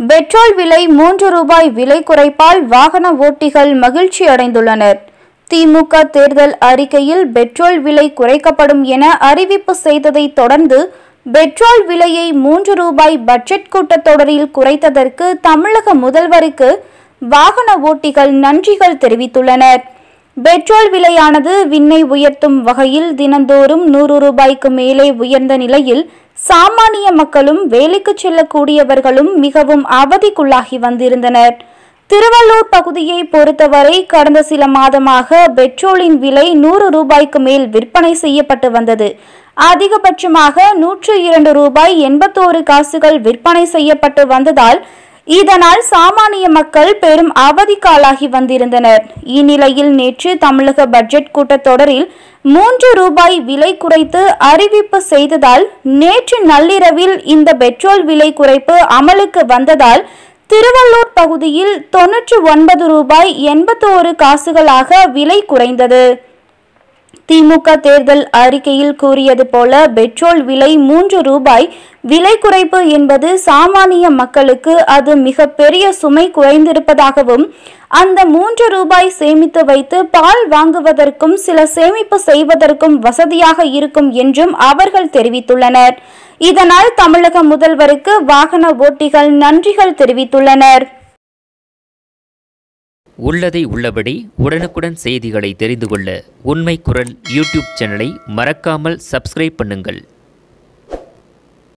petrol விலை மூன்று ரூபாய் விலை குறைப்பால் வாகன ஓட்டிகள் மகிழ்ச்சி அடைந்துள்ளனர் திமுக தேர்தல் அறிக்கையில் பெட்ரோல் விலை குறைக்கப்படும் என அறிவிப்பு செய்ததை தொடர்ந்து பெட்ரோல் விலையை மூன்று ரூபாய் பட்ஜெட் கூட்டத்தொடரில் குறைத்ததற்கு தமிழக முதல்வருக்கு வாகன ஓட்டிகள் நன்றிகள் தெரிவித்துள்ளனர் பெட்ரோல் விலையானது விண்ணை உயர்த்தும் வகையில் தினந்தோறும் நூறு ரூபாய்க்கு மேலே உயர்ந்த நிலையில் சாமானிய மக்களும் வேலைக்கு செல்லக்கூடியவர்களும் மிகவும் அவதிக்குள்ளாகி வந்திருந்தனர் திருவள்ளூர் பகுதியை பொறுத்தவரை கடந்த சில மாதமாக பெட்ரோலின் விலை நூறு ரூபாய்க்கு மேல் விற்பனை செய்யப்பட்டு வந்தது அதிகபட்சமாக நூற்று இரண்டு ரூபாய் எண்பத்தோரு காசுகள் விற்பனை செய்யப்பட்டு வந்ததால் இதனால் சாமானிய மக்கள் பெரும் அவதிக்காலாகி வந்திருந்தனர் இந்நிலையில் நேற்று தமிழக பட்ஜெட் கூட்டத்தொடரில் மூன்று ரூபாய் விலை குறைத்து அறிவிப்பு செய்ததால் நேற்று நள்ளிரவில் இந்த பெட்ரோல் விலை குறைப்பு அமலுக்கு வந்ததால் திருவள்ளூர் பகுதியில் தொன்னூற்று ஒன்பது ரூபாய் எண்பத்தோரு காசுகளாக விலை குறைந்தது திமுக தேர்தல் அறிக்கையில் கூறியது போல பெட்ரோல் விலை மூன்று ரூபாய் விலை குறைப்பு என்பது சாமானிய மக்களுக்கு அது மிக பெரிய சுமை குறைந்திருப்பதாகவும் அந்த மூன்று ரூபாய் சேமித்து வைத்து பால் வாங்குவதற்கும் சில சேமிப்பு செய்வதற்கும் வசதியாக இருக்கும் என்றும் அவர்கள் தெரிவித்துள்ளனர் இதனால் தமிழக முதல்வருக்கு வாகன ஓட்டிகள் நன்றிகள் தெரிவித்துள்ளனர் உள்ளதை உள்ளபடி உடனுக்குடன் செய்திகளை தெரிந்து கொள்ள உண்மை குரல் யூடியூப் சேனலை மறக்காமல் சப்ஸ்கிரைப் பண்ணுங்கள்